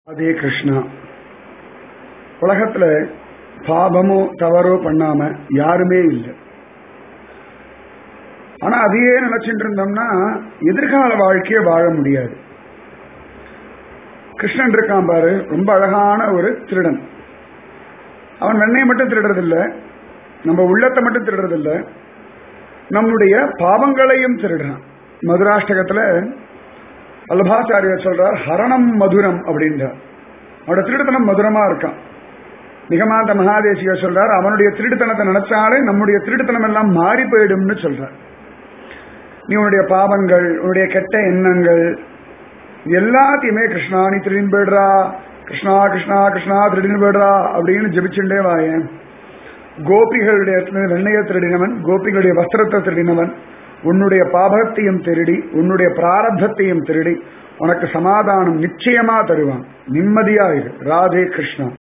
அதே கிருஷ்ணா உலகத்துல பாபமோ தவறோ பண்ணாம யாருமே இல்லை ஆனா அதையே நினைச்சிட்டு இருந்தோம்னா எதிர்கால வாழ்க்கையை வாழ முடியாது கிருஷ்ணன் இருக்கான் பாரு ரொம்ப அழகான ஒரு திருடன் அவன் வெண்ணையை மட்டும் திருடுறதில்ல நம்ம உள்ளத்தை மட்டும் திருடுறதில்ல நம்முடைய பாவங்களையும் திருடுறான் மதுராஷ்டகத்துல அல்பாச்சாரியர் சொல்றார் ஹரணம் மதுரம் அப்படின்றார் அவனோட திருடுத்தனம் மதுரமா இருக்கான் நிகமாந்த மகாதேசிகர் சொல்றார் அவனுடைய திருடுத்தனத்தை நினைச்சாலே நம்முடைய திருடுத்தனம் எல்லாம் மாறி போயிடும்னு சொல்றார் நீ உன்னுடைய பாவங்கள் உன்னுடைய கெட்ட எண்ணங்கள் எல்லாத்தையுமே கிருஷ்ணா நீ திருடின்னு போயிடுறா கிருஷ்ணா கிருஷ்ணா கிருஷ்ணா திருடின்னு போயிடுறா அப்படின்னு ஜெபிச்சுட்டே வாயேன் கோபிகளுடைய வெண்ணையை திருடினவன் கோபிகளுடைய வஸ்திரத்தை திருடினவன் உன்னுடைய பாபத்தையும் திருடி உன்னுடைய பிராரப்தத்தையும் திருடி உனக்கு சமாதானம் நிச்சயமா தருவான் நிம்மதியா இரு ராதே கிருஷ்ணா